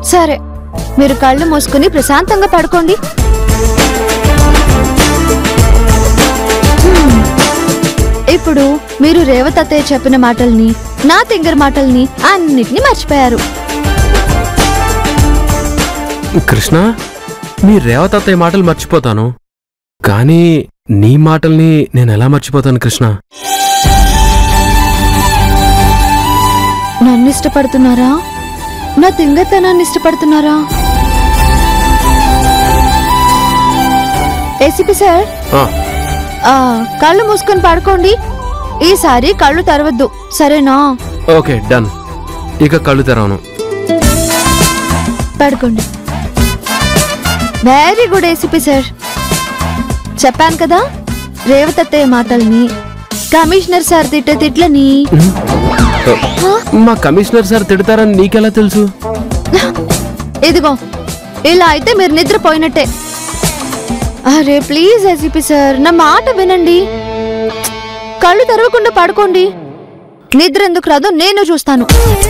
సరే మీరు కళ్ళు మూసుకుని ప్రశాంతంగా పడుకోండి హ్మ్. ఇప్పుడు మీరు రేవత్ అత్తయ్య చెప్పిన మాటల్ని నా తింగర్ మాటల్ని అన్నిటినీ మర్చిపోయారు కృష్ణ మీ రేవత అత్తయ్య మాటలు మర్చిపోతాను కానీ నీ మాటల్ని నేను ఎలా మర్చిపోతాను కృష్ణ నన్ను ఇష్టపడుతున్నారా నా తింగతనాన్ని ఇష్టపడుతున్నారా ఏసీపీ సార్ ఆ, ఆ, కళ్ళు మూసుకొని పడుకోండి ఈసారి కళ్ళు తెరవద్దు సరేనా ఓకే డన్ ఇక కళ్ళు తెరవను పడుకోండి వెరీ గుడ్ ఏసీపీ సార్ చెప్పాను కదా రేవతత్తయ్య మాటల్ని కమిషనర్ సార్ తిట్టే తిట్లని మా కమిషనర్ సార్ తిడతారని నీకెలా తెలుసు ఇదిగో ఇలా అయితే మీరు నిద్రపోయినట్టే అరే ప్లీజ్ ఏసీపీ సార్ నా మాట వినండి కళ్ళు తెరవకుండా పడుకోండి నిద్ర ఎందుకు రాదో నేను చూస్తాను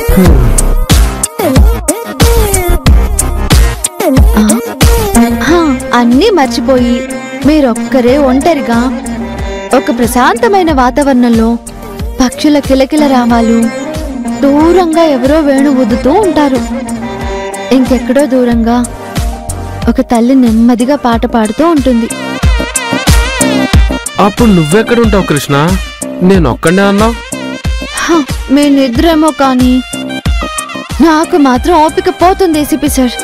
ఆ, హా, అన్నీ మర్చిపోయి మీరొక్కరే ఒంటరిగా ఒక ప్రశాంతమైన వాతావరణంలో పక్షుల కిలకిల రావాలు దూరంగా ఎవరో వేణు ఊదుతూ ఉంటారు ఇంకెక్కడో దూరంగా ఒక తల్లి నెమ్మదిగా పాట పాడుతూ ఉంటుంది అప్పుడు నువ్వెక్కడ ఉంటావు కృష్ణ నేను ఒక్కడే అన్నావు హ, మీ నిద్రేమో కానీ నాకు మాత్రం ఓపిక పోతుంది ఏసీపీ సార్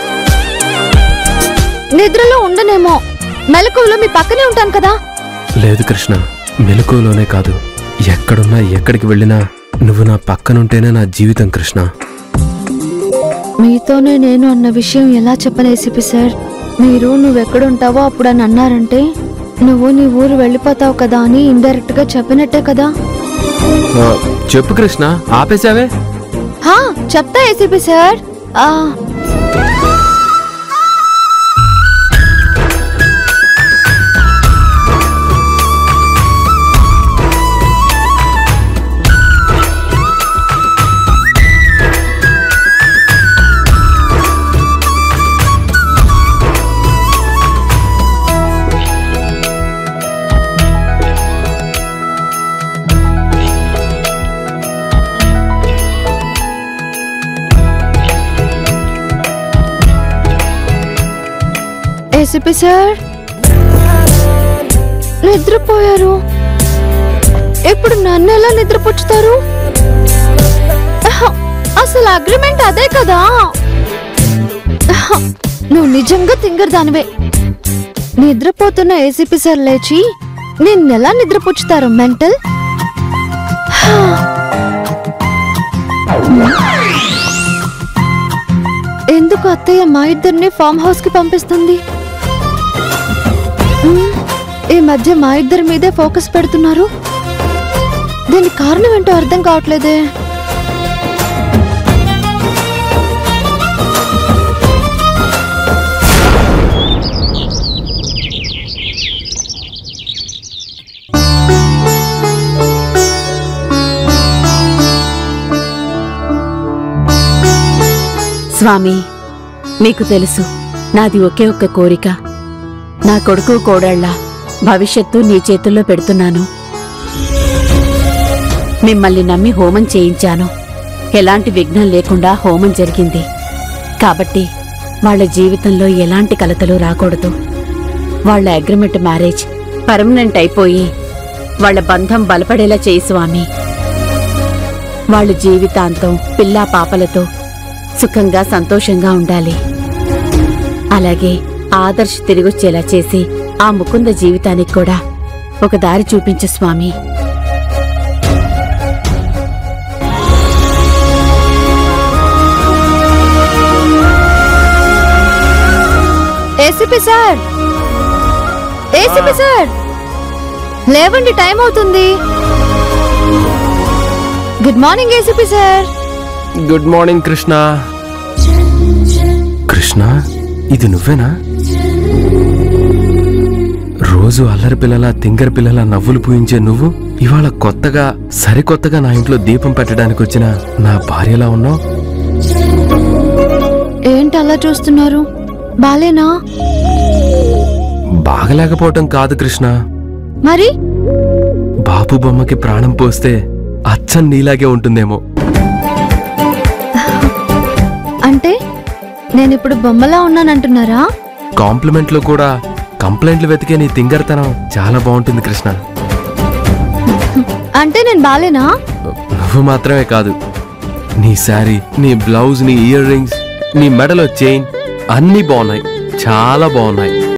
నిద్రలో ఉండనేమో మెలకువలో మీ పక్కనే ఉంటాను కదా లేదు కృష్ణ మెలకువలోనే కాదు ఎక్కడున్నా ఎక్కడికి వెళ్ళినా నువ్వు నా పక్కనుంటేనే నా జీవితం కృష్ణ మీతోనే నేను అన్న విషయం ఎలా చెప్పను ఏసీపీ సార్ మీరు నువ్వెక్కడుంటావో అప్పుడు అని అన్నారంటే నువ్వు నీ ఊరు వెళ్ళిపోతావు కదా అని ఇండైరెక్ట్ గా చెప్పినట్టే కదా ఆ, చెప్పు కృష్ణ ఆపేశావే హా చెప్తా ఏసీపీ సార్ ఆ ఏసీపీ సార్ నిద్రపోయారు ఇప్పుడు నన్ను ఎలా నిద్రపుచ్చుతారు అహ, అసలు అగ్రిమెంట్ అదే కదా అహ, నువ్వు నిజంగా తింగర్ దానివే నిద్రపోతున్న ఏసీపీ సార్ లేచి నిన్నెలా నిద్రపుచ్చుతారు మెంటల్ ఎందుకు అత్తయ్య మా ఇద్దరిని ఫామ్ హౌస్ కి పంపిస్తుంది మ్మ్. ఈ మధ్య మా ఇద్దరి మీదే ఫోకస్ పెడుతున్నారు దీనికి కారణం ఏంటో అర్థం కావట్లేదే స్వామి మీకు తెలుసు నాది ఒకే ఒక్క కోరిక నా కొడుకు కోడళ్ళ భవిష్యత్తు నీ చేతుల్లో పెడుతున్నాను మిమ్మల్ని నమ్మి హోమం చేయించాను ఎలాంటి విఘ్నం లేకుండా హోమం జరిగింది కాబట్టి వాళ్ళ జీవితంలో ఎలాంటి కలతలు రాకూడదు వాళ్ళ అగ్రిమెంట్ మ్యారేజ్ పర్మనెంట్ అయిపోయి వాళ్ళ బంధం బలపడేలా చేయి స్వామి వాళ్ళ జీవితాంతం పిల్లా పాపలతో సుఖంగా సంతోషంగా ఉండాలి అలాగే ఆదర్శ్ తిరిగొచ్చేలా చేసి ఆ ముకుంద జీవితానికి కూడా ఒక దారి చూపించు స్వామి ఏసీపీ సార్ ఏసీపీ సార్ లేవండి టైం అవుతుంది good morning ACP sir good morning Krishna Krishna ఇది నువ్వేనా రోజు అల్లరి పిల్లల తింగర పిల్లల నవ్వులు పూయించే నువ్వు ఇవాళ కొత్తగా సరికొత్తగా నా ఇంట్లో దీపం పెట్టడానికి వచ్చిన నా భార్యలా ఉన్నావు ఏంటి అలా చూస్తున్నారు బాలేనా బాగలేకపోవటం కాదు కృష్ణ మరి బాబు బొమ్మకి ప్రాణం పోస్తే అచ్చం నీలాగే ఉంటుందేమో అంటే నేను ఇప్పుడు బొమ్మలా ఉన్నానంటున్నారా కాంప్లిమెంట్లో కూడా కంప్లైంట్లు వెతికే నీ తింగరతనం చాలా బాగుంటుంది కృష్ణ అంటే నేను బాలేనా నువ్వు మాత్రమే కాదు నీ శారీ నీ బ్లౌజ్ నీ ఇయర్ రింగ్స్ నీ మెడలో చైన్ అన్నీ బాగున్నాయి చాలా బాగున్నాయి